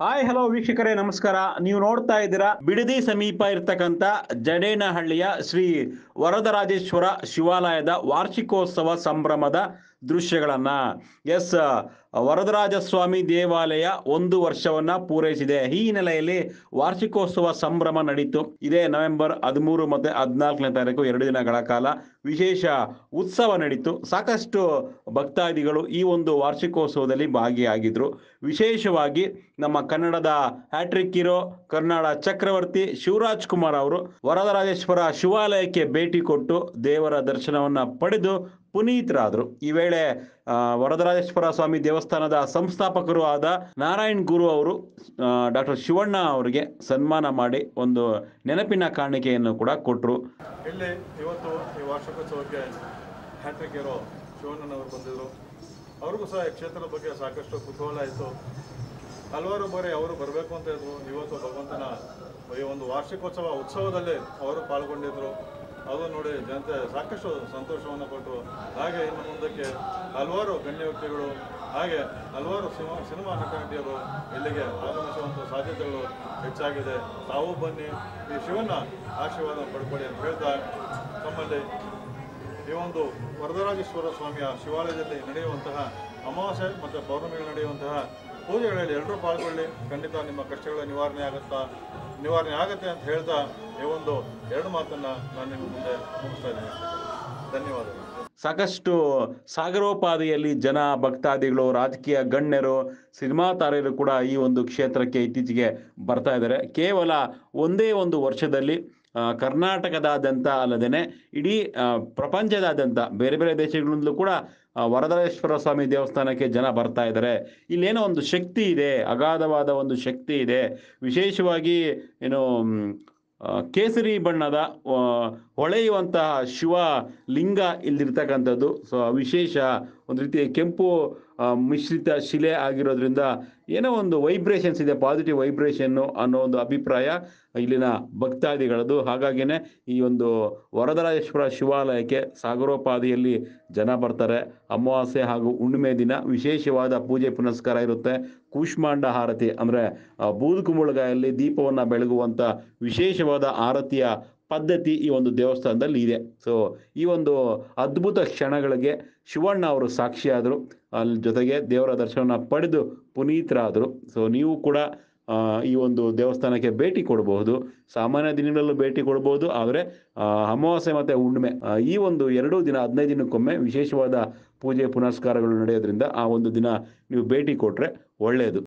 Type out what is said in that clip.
hi hello ವೀಕ್ಷಕರೇ ನಮಸ್ಕಾರ ನೀವು ನೋಡ್ತಾ ಇದ್ದೀರಾ ಬಿಡದಿ ಸಮೀಪ ಇರ್ತಕ್ಕಂಥ ಜಡೇನಹಳ್ಳಿಯ ಶ್ರೀ ವರದರಾಜೇಶ್ವರ ಶಿವಾಲಯದ ವಾರ್ಷಿಕೋತ್ಸವ ಸಂಭ್ರಮದ ದೃಶ್ಯಗಳನ್ನ ಎಸ್ ವರದರಾಜ ಸ್ವಾಮಿ ದೇವಾಲಯ ಒಂದು ವರ್ಷವನ್ನ ಪೂರೈಸಿದೆ ಈ ಹಿನ್ನೆಲೆಯಲ್ಲಿ ವಾರ್ಷಿಕೋತ್ಸವ ಸಂಭ್ರಮ ನಡೀತು ಇದೇ ನವೆಂಬರ್ ಹದಿಮೂರು ಮತ್ತೆ ಹದಿನಾಲ್ಕನೇ ತಾರೀಕು ಎರಡು ದಿನಗಳ ಕಾಲ ವಿಶೇಷ ಉತ್ಸವ ನಡೀತು ಸಾಕಷ್ಟು ಭಕ್ತಾದಿಗಳು ಈ ಒಂದು ವಾರ್ಷಿಕೋತ್ಸವದಲ್ಲಿ ಭಾಗಿಯಾಗಿದ್ರು ವಿಶೇಷವಾಗಿ ನಮ್ಮ ಕನ್ನಡದ ಹ್ಯಾಟ್ರಿಕ್ ಹೀರೋ ಕನ್ನಡ ಚಕ್ರವರ್ತಿ ಶಿವರಾಜ್ ಕುಮಾರ್ ಅವರು ವರದರಾಜೇಶ್ವರ ಶಿವಾಲಯಕ್ಕೆ ಭೇಟಿ ಕೊಟ್ಟು ದೇವರ ದರ್ಶನವನ್ನ ಪಡೆದು ಪುನೀತರಾದರು ಈ ವೇಳೆ ಆ, ವರದರಾಜೇಶ್ವರ ಸ್ವಾಮಿ ದೇವಸ್ಥಾನದ ಸಂಸ್ಥಾಪಕರು ಆದ ನಾರಾಯಣ್ ಗುರು ಅವರು ಡಾಕ್ಟರ್ ಶಿವಣ್ಣ ಅವರಿಗೆ ಸನ್ಮಾನ ಮಾಡಿ ಒಂದು ನೆನಪಿನ ಕಾಣಿಕೆಯನ್ನು ಕೂಡ ಕೊಟ್ಟರು ಇಲ್ಲಿ ಇವತ್ತು ಈ ವಾರ್ಷಿಕೋತ್ಸವಕ್ಕೆ ಹ್ಯಾಟ್ರಿಕ್ ಇರೋ ಶಿವಣ್ಣನವರು ಬಂದಿದ್ದರು ಅವ್ರಿಗೂ ಸಹ ಈ ಕ್ಷೇತ್ರದ ಬಗ್ಗೆ ಸಾಕಷ್ಟು ಕುತೂಹಲ ಇತ್ತು ಹಲವಾರು ಬಾರಿ ಅವರು ಬರಬೇಕು ಅಂತ ಇದ್ರು ಇವತ್ತು ಭಗವಂತನ ಈ ಒಂದು ವಾರ್ಷಿಕೋತ್ಸವ ಉತ್ಸವದಲ್ಲಿ ಅವರು ಪಾಲ್ಗೊಂಡಿದ್ರು ಅದು ನೋಡಿ ಜನತೆ ಸಾಕಷ್ಟು ಸಂತೋಷವನ್ನು ಕೊಟ್ಟರು ಹಾಗೆ ಇನ್ನು ಮುಂದಕ್ಕೆ ಹಲವಾರು ಗಣ್ಯ ವ್ಯಕ್ತಿಗಳು ಹಾಗೆ ಹಲವಾರು ಸಿನಿಮಾ ಸಿನಿಮಾ ನಟ ನಟಿಯರು ಇಲ್ಲಿಗೆ ಆಗಮಿಸುವಂಥ ಸಾಧ್ಯತೆಗಳು ಹೆಚ್ಚಾಗಿದೆ ತಾವು ಬನ್ನಿ ಈ ಶಿವನ ಆಶೀರ್ವಾದ ಪಡ್ಕೊಳ್ಳಿ ಅಂತ ಹೇಳ್ತಾ ನಮ್ಮಲ್ಲಿ ಈ ಒಂದು ವರದರಾಜೇಶ್ವರ ಸ್ವಾಮಿಯ ಶಿವಾಲಯದಲ್ಲಿ ನಡೆಯುವಂತಹ ಅಮಾವಾಸ್ಯೆ ಮತ್ತು ಪೌರ್ಣಮಿಗಳು ನಡೆಯುವಂತಹ ಪೂಜೆಗಳಲ್ಲಿ ಎಲ್ಲರೂ ಪಾಲ್ಗೊಳ್ಳಿ ಖಂಡಿತ ನಿಮ್ಮ ಕಷ್ಟಗಳ ನಿವಾರಣೆ ಆಗುತ್ತಾ ನಿವಾರಣೆ ಆಗುತ್ತೆ ಅಂತ ಹೇಳ್ತಾ ಈ ಒಂದು ಎರಡು ಮಾತನ್ನ ನಾನು ನಿಮ್ಮ ಮುಂದೆ ಮುಗಿಸ್ತಾ ಇದ್ದೀನಿ ಧನ್ಯವಾದಗಳು ಸಾಕಷ್ಟು ಸಾಗರೋಪಾದಿಯಲ್ಲಿ ಜನ ಭಕ್ತಾದಿಗಳು ರಾಜಕೀಯ ಗಣ್ಯರು ಸಿನಿಮಾ ತಾರೆಯರು ಕೂಡ ಈ ಒಂದು ಕ್ಷೇತ್ರಕ್ಕೆ ಇತ್ತೀಚೆಗೆ ಬರ್ತಾ ಇದ್ದಾರೆ ಕೇವಲ ಒಂದೇ ಒಂದು ವರ್ಷದಲ್ಲಿ ಆ, ಕರ್ನಾಟಕದಾದ್ಯಂತ ಅಲ್ಲದೇ ಇಡೀ ಆ, ಪ್ರಪಂಚದಾದ್ಯಂತ ಬೇರೆ ಬೇರೆ ದೇಶಗಳಿಂದಲೂ ಕೂಡ ಆ, ವರದರೇಶ್ವರ ಸ್ವಾಮಿ ದೇವಸ್ಥಾನಕ್ಕೆ ಜನ ಬರ್ತಾ ಇದ್ದಾರೆ ಇಲ್ಲೇನೋ ಒಂದು ಶಕ್ತಿ ಇದೆ ಅಗಾಧವಾದ ಒಂದು ಶಕ್ತಿ ಇದೆ ವಿಶೇಷವಾಗಿ ಏನು ಮ್, ಆ, ಕೇಸರಿ ಬಣ್ಣದ ಆ, ಹೊಳೆಯುವಂತಹ ಶಿವ ಲಿಂಗ ಇಲ್ಲಿರ್ತಕ್ಕಂಥದ್ದು ಸೊ ವಿಶೇಷ ಒಂದು ರೀತಿಯ ಕೆಂಪು ಆ, ಮಿಶ್ರಿತ ಶಿಲೆ ಆಗಿರೋದ್ರಿಂದ ಏನೋ ಒಂದು ವೈಬ್ರೇಷನ್ಸ್ ಇದೆ ಪಾಸಿಟಿವ್ ವೈಬ್ರೇಷನ್ನು ಅನ್ನೋ ಒಂದು ಅಭಿಪ್ರಾಯ ಇಲ್ಲಿನ ಭಕ್ತಾದಿಗಳದ್ದು ಹಾಗಾಗಿನೇ ಈ ಒಂದು ವರದರಾಜೇಶ್ವರ ಶಿವಾಲಯಕ್ಕೆ ಸಾಗರೋಪಾದಿಯಲ್ಲಿ ಜನ ಬರ್ತಾರೆ ಅಮಾವಾಸ್ಯೆ ಹಾಗೂ ಹುಣ್ಣಿಮೆ ದಿನ ವಿಶೇಷವಾದ ಪೂಜೆ ಪುನಸ್ಕಾರ ಇರುತ್ತೆ ಕೂಷ್ಮಾಂಡ ಆರತಿ ಅಂದರೆ ಬೂದುಕುಂಬಳಗಾಯಲ್ಲಿ ದೀಪವನ್ನು ಬೆಳಗುವಂಥ ವಿಶೇಷವಾದ ಆರತಿಯ ಪದ್ಧತಿ ಈ ಒಂದು ದೇವಸ್ಥಾನದಲ್ಲಿ ಇದೆ ಸೊ ಈ ಒಂದು ಅದ್ಭುತ ಕ್ಷಣಗಳಿಗೆ ಶಿವಣ್ಣ ಅವರು ಸಾಕ್ಷಿಯಾದರು ಅಲ್ಲಿ ಜೊತೆಗೆ ದೇವರ ದರ್ಶನವನ್ನು ಪಡೆದು ಪುನೀತರಾದರು ಸೊ ನೀವು ಕೂಡ ಆ, ಈ ಒಂದು ದೇವಸ್ಥಾನಕ್ಕೆ ಭೇಟಿ ಕೊಡಬಹುದು ಸಾಮಾನ್ಯ ದಿನಗಳಲ್ಲೂ ಭೇಟಿ ಕೊಡಬಹುದು ಆದರೆ ಆ, ಅಮಾವಾಸ್ಯೆ ಮತ್ತು ಹುಣ್ಣಿಮೆ ಆ, ಈ ಒಂದು ಎರಡೂ ದಿನ ಹದಿನೈದು ದಿನಕ್ಕೊಮ್ಮೆ ವಿಶೇಷವಾದ ಪೂಜೆ ಪುನಸ್ಕಾರಗಳು ನಡೆಯೋದ್ರಿಂದ ಆ ಒಂದು ದಿನ ನೀವು ಭೇಟಿ ಕೊಟ್ಟರೆ ಒಳ್ಳೆಯದು